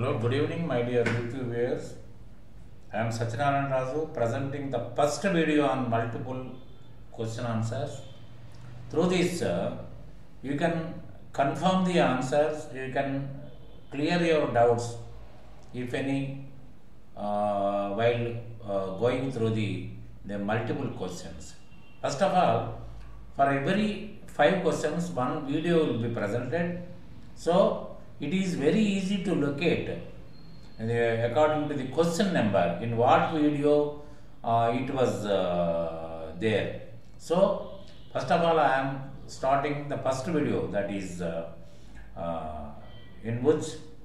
Hello, good evening, my dear YouTube viewers. I am Satyanarayan Raju presenting the first video on multiple question answers. Through this, uh, you can confirm the answers, you can clear your doubts, if any, uh, while uh, going through the, the multiple questions. First of all, for every five questions, one video will be presented. So, it is very easy to locate uh, according to the question number in what video uh, it was uh, there. So, first of all, I am starting the first video that is uh, uh, in which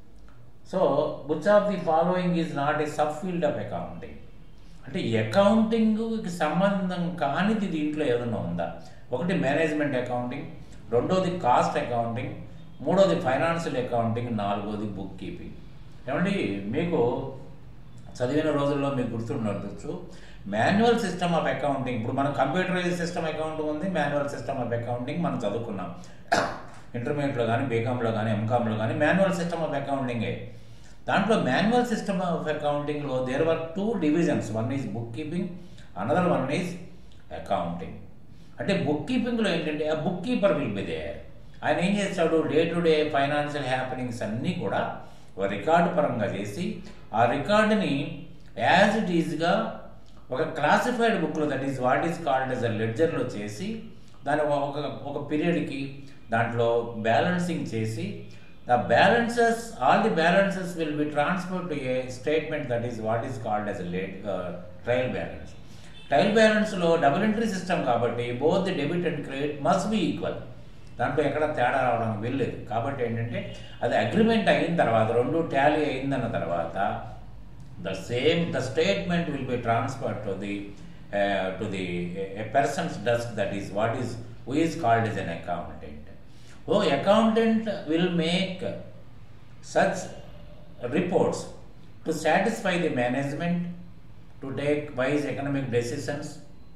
so which of the following is not a subfield of accounting అంటే అకౌంటింగ్కి సంబంధం కానిది దీంట్లో ఏదైనా ఉందా ఒకటి management accounting రెండోది cost accounting మూడోది financial accounting నాలుగోది బుక్ కీపింగ్ ఏమండి మీకు చదివిన రోజుల్లో మీకు గుర్తుండొచ్చు మాన్యువల్ సిస్టమ్ ఆఫ్ అకౌంటింగ్ ఇప్పుడు మన కంప్యూటరైజ్ సిస్టమ్ అకౌంట్ ఉంది మాన్యువల్ సిస్టమ్ ఆఫ్ అకౌంటింగ్ మనం చదువుకున్నాం ఇంటర్మీడియట్లో కానీ బీకామ్లో కానీ ఎంకామ్లో కానీ మాన్యువల్ సిస్టమ్ ఆఫ్ అకౌంటింగే దాంట్లో మాన్యువల్ సిస్టమ్ ఆఫ్ అకౌంటింగ్లో there were two divisions one is bookkeeping another one is accounting అంటే బుక్ కీపింగ్లో ఏంటంటే ఆ bookkeeper will be there ఆయన ఏం చేస్తాడు day to day financial happenings అన్నీ కూడా ఒక రికార్డు పరంగా చేసి ఆ రికార్డుని యాజ్ ఇట్ ఈజ్గా ఒక క్లాసిఫైడ్ బుక్లో that is what is called as a లెడ్జర్లో చేసి దాని ఒక ఒక పీరియడ్కి దాంట్లో బ్యాలెన్సింగ్ చేసి the balances all the balances will be transfer to a statement that is what is called as late trial balance trial బ్యాలెన్స్లో డబుల్ ఎంట్రీ సిస్టమ్ కాబట్టి both the debit and credit must be equal దాంట్లో ఎక్కడ తేడా రావడానికి వెళ్ళలేదు కాబట్టి ఏంటంటే అది అగ్రిమెంట్ అయిన తర్వాత రెండు టాలీ అయిందన్న తర్వాత the same the statement will be transfer to the to the a persons desk that is what is who is called is an accountant oh accountant will make such reports to satisfy the management to take wise economic decisions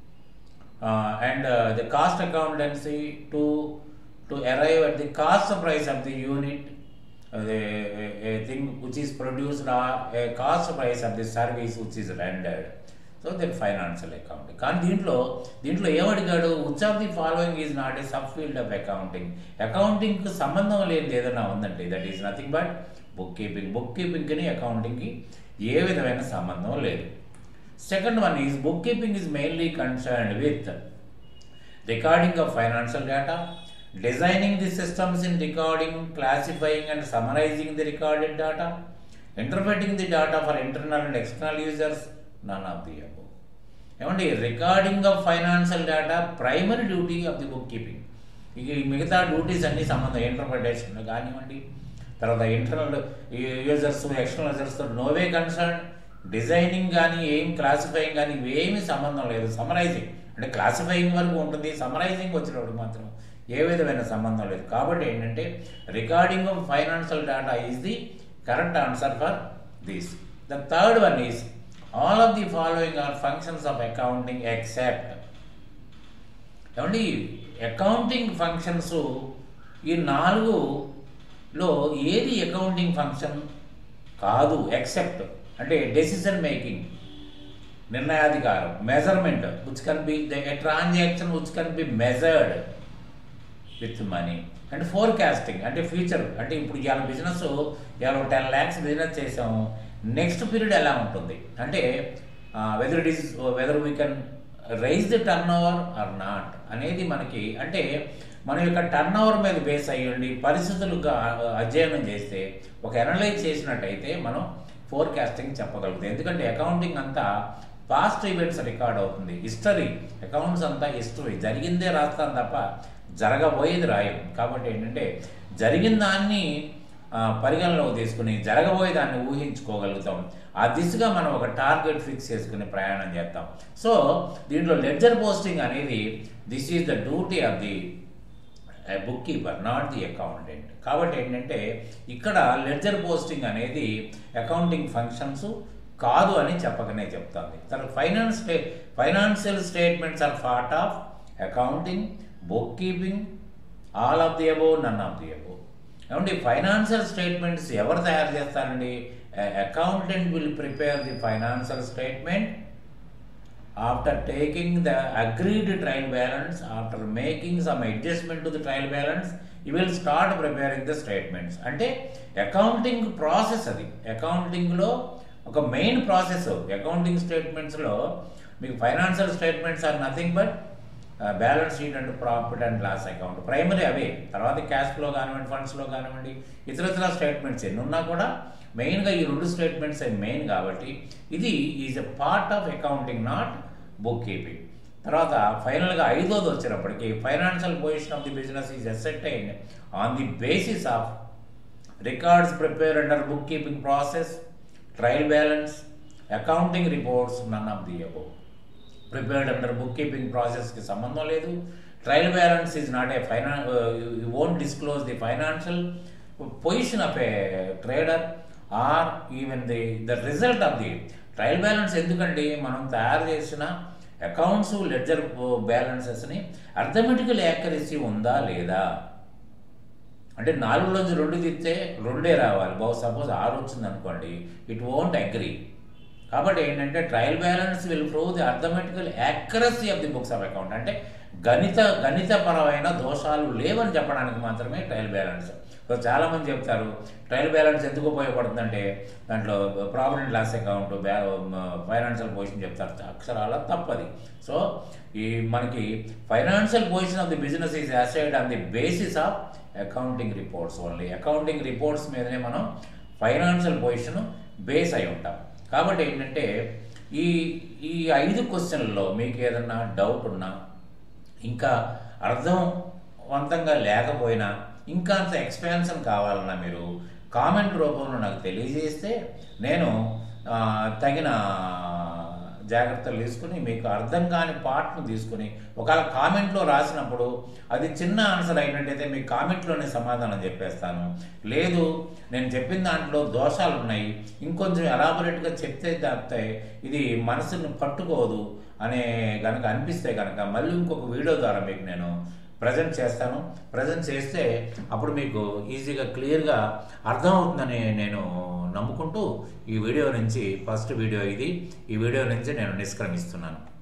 and the cost accountancy to to arrive at the cost price of the unit, uh, the, a, a thing which is produced or a cost price of the service which is rendered. So that financial accounting కానీ దీంట్లో దీంట్లో ఏమడిగాడు which of the following is not a sub field of accounting అకౌంటింగ్కి సంబంధం లేనిది ఏదైనా ఉందంటే that is nothing but bookkeeping book కీపింగ్కి అకౌంటింగ్కి ఏ విధమైన సంబంధం లేదు second one is bookkeeping is mainly concerned with recording of financial data designing the systems in recording, classifying and summarizing the recorded data, interpreting the data for internal and external users, none of the above. ఏమండి recording of financial data primary duty of the bookkeeping ఇక ఈ మిగతా duties అన్ని సంబంధం interpretation కానివ్వండి తర్వాత internal users external users no way concern designing కానీ ఏం క్లాసిఫైయింగ్ కానీ ఇవేమీ సంబంధం లేదు సమరైజింగ్ అంటే క్లాసిఫైయింగ్ వరకు ఉంటుంది సమరైజింగ్ వచ్చినప్పుడు మాత్రం ఏ విధమైన సంబంధం లేదు కాబట్టి ఏంటంటే recording of financial data is the correct answer for this the third one is all of the following are functions of accounting except ఏమండి అకౌంటింగ్ ఫంక్షన్స్ ఈ నాలుగులో ఏది అకౌంటింగ్ ఫంక్షన్ కాదు ఎక్సెప్ట్ అంటే డెసిషన్ మేకింగ్ నిర్ణయాధికారం measurement which can be a transaction which can be measured with money and forecasting అంటే future అంటే ఇప్పుడు ఇవాళ బిజినెస్ ఇవాళ టెన్ ల్యాక్స్ బిజినెస్ చేసాము నెక్స్ట్ పీరియడ్ ఎలా ఉంటుంది అంటే whether it is whether we can raise the turnover or not అనేది మనకి అంటే మన యొక్క టర్న్ ఓవర్ మీద బేస్ అయ్యండి పరిస్థితులుగా అధ్యయనం చేస్తే ఒక అనలైజ్ చేసినట్టయితే మనం ఫోర్కాస్టింగ్ చెప్పగలుగుతాం ఎందుకంటే అకౌంటింగ్ అంతా పాస్ట్ ఈవెంట్స్ రికార్డ్ అవుతుంది హిస్టరీ అకౌంట్స్ అంతా హిస్టరీ జరిగిందే రాస్తాం తప్ప జరగబోయేది రాయం కాబట్టి ఏంటంటే జరిగిన దాన్ని పరిగణలోకి తీసుకుని జరగబోయే దాన్ని ఊహించుకోగలుగుతాం ఆ దిశగా మనం ఒక టార్గెట్ ఫిక్స్ చేసుకుని ప్రయాణం చేస్తాం సో దీంట్లో లెడ్జర్ పోస్టింగ్ అనేది this is the duty of the bookkeeper not the accountant కాబట్టి ఏంటంటే ఇక్కడ లెడ్జర్ పోస్టింగ్ అనేది అకౌంటింగ్ ఫంక్షన్స్ కాదు అని చెప్పకనే చెప్తుంది తర్వాత finance financial statements are part of accounting bookkeeping all of the above none of the above ఏమండి ఫైనాన్షియల్ స్టేట్మెంట్స్ ఎవరు తయారు చేస్తారండి accountant will prepare the financial statement after taking the agreed trial balance, after making some adjustment to the trial balance, you will start preparing the statements. అంటే accounting process అది అకౌంటింగ్లో ఒక main process accounting స్టేట్మెంట్స్లో మీకు financial statements are nothing but balance sheet and profit and loss account primary అవే తర్వాత cash flow కానివ్వండి ఫండ్స్లో కానివ్వండి ఇతర ఇతర స్టేట్మెంట్స్ ఎన్ని ఉన్నా కూడా మెయిన్గా ఈ రెండు స్టేట్మెంట్స్ మెయిన్ కాబట్టి ఇది is a part of accounting not bookkeeping తర్వాత ఫైనల్గా ఐదోది వచ్చినప్పటికీ financial position of the business is ascertained on the basis of records prepare under bookkeeping process trial balance accounting reports none of the above prepared under bookkeeping ప్రాసెస్కి సంబంధం లేదు trial balance is not a ఫైనా you won't disclose the financial position of a trader or even the the result of the trial balance ఎందుకండి మనం తయారు చేసిన accounts ledger బ్యాలెన్సెస్ని arithmetical accuracy ఉందా లేదా అంటే నాలుగులోంచి రెండు తీస్తే రెండే రావాలి బహు సపోజ్ ఆరు వచ్చింది అనుకోండి ఇట్ వోంట్ అగ్రీ కాబట్టి ఏంటంటే trial balance will prove the arithmetical accuracy of the books of account అంటే గణిత గణితపరమైన దోషాలు లేవని చెప్పడానికి మాత్రమే ట్రయల్ బ్యాలెన్స్ సో చాలామంది చెప్తారు ట్రయల్ బ్యాలెన్స్ ఎందుకు ఉపయోగపడుతుందంటే దాంట్లో ప్రాఫిట్ అండ్ లాస్ అకౌంట్ బ్యా ఫైనాన్షియల్ పొజిషన్ చెప్తారు అక్షరాల తప్పది సో ఈ మనకి financial position of the business is aside on the basis of accounting reports only accounting reports మీదనే మనం ఫైనాన్షియల్ పొజిషన్ బేస్ అయి ఉంటాం కాబట్టి ఏంటంటే ఈ ఈ ఐదు క్వశ్చన్లలో మీకు ఏదన్నా డౌట్ ఉన్నా ఇంకా అర్థవంతంగా లేకపోయినా ఇంకా అంత ఎక్స్పాన్షన్ కావాలన్నా మీరు కామెంట్ రూపంలో నాకు తెలియజేస్తే నేను ఆ, తగిన జాగ్రత్తలు తీసుకుని మీకు అర్థం కాని పార్ట్ను తీసుకుని ఒకవేళ కామెంట్లో రాసినప్పుడు అది చిన్న ఆన్సర్ అయినట్టయితే మీ కామెంట్లోనే సమాధానం చెప్పేస్తాను లేదు నేను చెప్పిన దాంట్లో దోషాలు ఉన్నాయి ఇంకొంచెం ఎలాబొరేట్గా చెప్తే తప్పితే ఇది మనసుని పట్టుకోదు అనే కనుక అనిపిస్తే కనుక మళ్ళీ ఇంకొక వీడియో ద్వారా మీకు నేను ప్రజెంట్ చేస్తాను ప్రజెంట్ చేస్తే అప్పుడు మీకు ఈజీగా క్లియర్గా అర్థమవుతుందని నేను నమ్ముకుంటూ ఈ వీడియో నుంచి ఫస్ట్ వీడియో ఇది ఈ వీడియో నుంచి నేను నిష్క్రమిస్తున్నాను